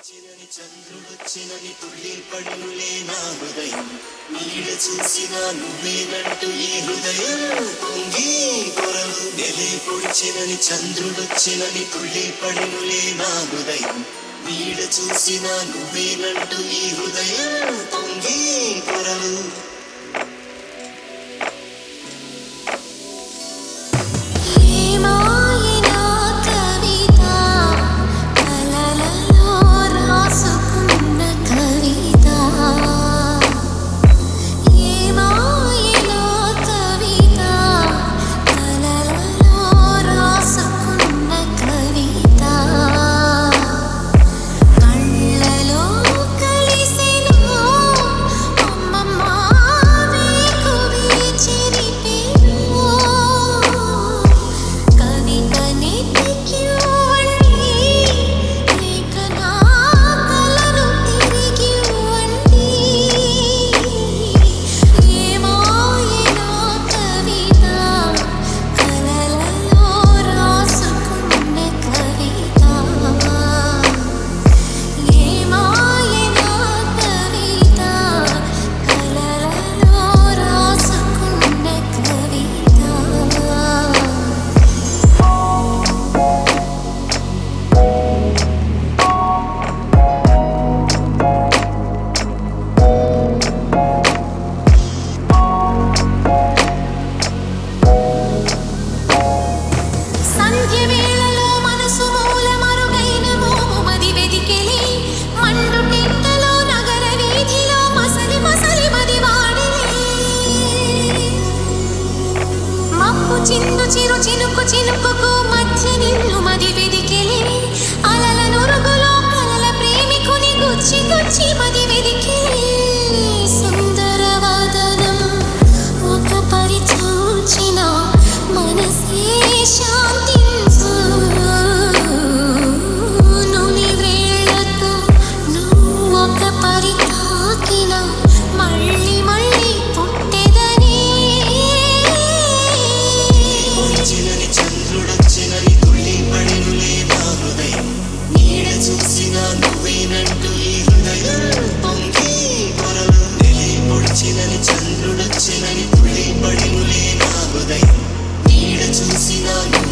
పొడిచినని చంద్రుడొచ్చినని తుళ్ళి పడినులే నా హృదయం నీడ చూసిన నువ్వేనంటూ ఈ హృదయం పొంగి పొరలు నెలే పొడిచినని చంద్రుడొచ్చినని తుళ్ళి పడినులే నా హృదయం నీడ చూసిన నువ్వేనంటూ ఈ హృదయం పొంగి పొరలు ఏమాయినా కవిత కలలలో రాసుకున్న కవిత ఏమాయినా కవిత కలలలో రాసుకున్న కవిత కళ్ళలో కలిసెను అమ్మమ్మ వేకువి చెరిపెను కవిత నెతికివ్వండి లేక నా కలను తిరిగివ్వండి ఏమాయినా కవిత కలలలో రాసుకున్న కవిత ఏమాయనా కవిత కలలలో రాసుకున్న కవిత సంధ్య వేళలో మనసు మూల మరుగైన మోము మది వెదికెలి మండు టెంటలో నగర వీధిలో మసలి మసలి మది వాడిలే మప్పు చిందు చిరు చినుకు చినుకుకు మధ్య నిన్ను మది వెదికెలి అలల నురుగులో కలల ప్రేమికుని గుచ్చి గుచ్చి మది వెదికెలి సుందరవదనం ఒక పరిచూచిన మనసే శాంతించు నుని వేళతో నువ్వు ఒక పరి తాకిన మళ్ళీ మళ్ళీ పుట్టెదని పొడిచినని చంద్రుడొచ్చినని తుళ్ళి పడినులే నా హృదయం నీడ చూసిన నువ్వేనంటూ ఈ హృదయం పొంగి పొరలు నెలే పొడిచినని చంద్రుడొచ్చినని తుళ్ళి పడినులే నా హృదయం నీడ చూసిన నువ్వు